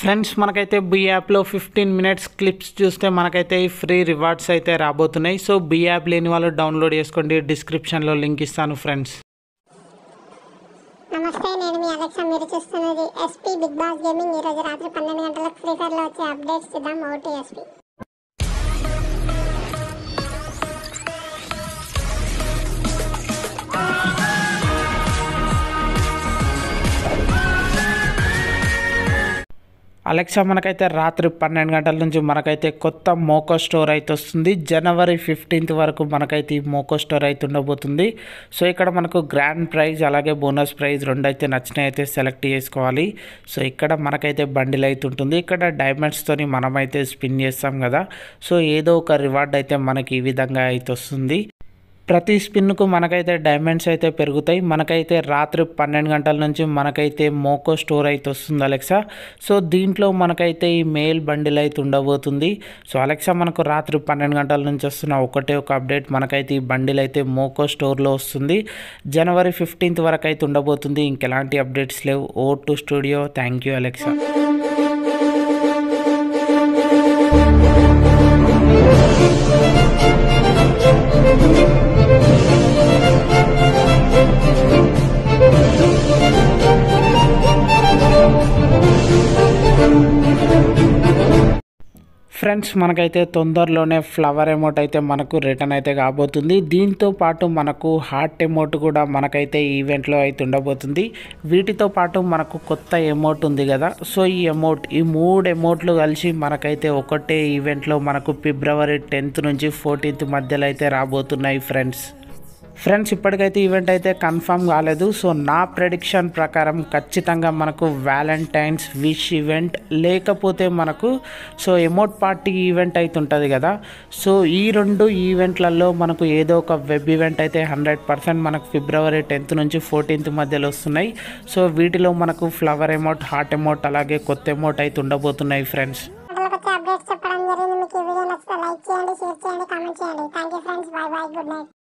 friends మనకైతే be యాప్లో fifteen minutes clips చూస్తే మనకైతే ఈ ఫ్రీ రివార్డ్స్ అయితే రాబోతున్నాయి సో బీ యాప్ లేని వాళ్ళు డౌన్లోడ్ చేసుకోండి డిస్క్రిప్షన్లో లింక్ ఇస్తాను ఫ్రెండ్స్ నమస్తే నేను మీ అలెక్సా మీరు చూస్తున్నది ఎస్పీ బిగ్ బాస్ గేమింగ్ ఈ రోజు రాత్రి పన్నెండు గంటలకు ఫ్రీ ఫైర్ లో వచ్చే అప్డేట్స్ చూద్దాం ఓటీ ఎస్పీ అలెక్సా మనకైతే రాత్రి పన్నెండు గంటల నుంచి మనకైతే కొత్త మోకో స్టోర్ అయితే వస్తుంది జనవరి ఫిఫ్టీన్త్ వరకు మనకైతే ఈ మోకో స్టోర్ అయితే ఉండబోతుంది సో ఇక్కడ మనకు గ్రాండ్ ప్రైజ్ అలాగే బోనస్ ప్రైజ్ రెండు అయితే నచ్చినవి అయితే సెలెక్ట్ చేసుకోవాలి సో ఇక్కడ మనకైతే బండిల్ అయితే ఉంటుంది ఇక్కడ డైమండ్స్తోని మనమైతే స్పిన్ చేస్తాం కదా సో ఏదో ఒక రివార్డ్ అయితే మనకి ఈ విధంగా అయితే వస్తుంది ప్రతి స్పిన్కు మనకైతే డైమండ్స్ అయితే పెరుగుతాయి మనకైతే రాత్రి పన్నెండు గంటల నుంచి మనకైతే మోకో స్టోర్ అయితే వస్తుంది అలెక్సా సో దీంట్లో మనకైతే ఈ మెయిల్ బండిల్ అయితే ఉండబోతుంది సో అలెక్సా మనకు రాత్రి పన్నెండు గంటల నుంచి వస్తున్న ఒకటే ఒక అప్డేట్ మనకైతే ఈ బండిల్ అయితే మోకో స్టోర్లో వస్తుంది జనవరి ఫిఫ్టీన్త్ వరకు అయితే ఉండబోతుంది ఇంకెలాంటి అప్డేట్స్ లేవు ఓ టు studio thank you Alexa friends మనకైతే తొందరలోనే ఫ్లవర్ ఎమౌంట్ అయితే మనకు రిటర్న్ అయితే కాబోతుంది దీంతో పాటు మనకు హార్ట్ ఎమౌంట్ కూడా మనకైతే ఈవెంట్లో అయితే ఉండబోతుంది వీటితో పాటు మనకు కొత్త ఎమౌంట్ ఉంది కదా సో ఈ అమౌంట్ ఈ మూడు అమౌంట్లు కలిసి మనకైతే ఒకటే ఈవెంట్లో మనకు ఫిబ్రవరి టెన్త్ నుంచి ఫోర్టీన్త్ మధ్యలో అయితే రాబోతున్నాయి ఫ్రెండ్స్ ఫ్రెండ్స్ ఇప్పటికైతే ఈవెంట్ అయితే కన్ఫర్మ్ కాలేదు సో నా ప్రెడిక్షన్ ప్రకారం ఖచ్చితంగా మనకు వ్యాలంటైన్స్ విష్ ఈవెంట్ లేకపోతే మనకు సో ఎమోట్ పార్టీ ఈవెంట్ అయితే ఉంటుంది కదా సో ఈ రెండు ఈవెంట్లలో మనకు ఏదో ఒక వెబ్ ఈవెంట్ అయితే హండ్రెడ్ పర్సెంట్ మనకు ఫిబ్రవరి టెన్త్ నుంచి ఫోర్టీన్త్ మధ్యలో వస్తున్నాయి సో వీటిలో మనకు ఫ్లవర్ ఎమౌంట్ హార్ట్ ఎమౌంట్ అలాగే కొత్త ఎమౌంట్ అయితే ఉండబోతున్నాయి ఫ్రెండ్స్ గంటలకు వచ్చే అప్డేట్స్ చెప్పడం జరిగింది మీకు ఈ వీడియో నచ్చితే లైక్ చేయండి షేర్ చేయండి కామెంట్ చేయండి thank you friends bye bye good night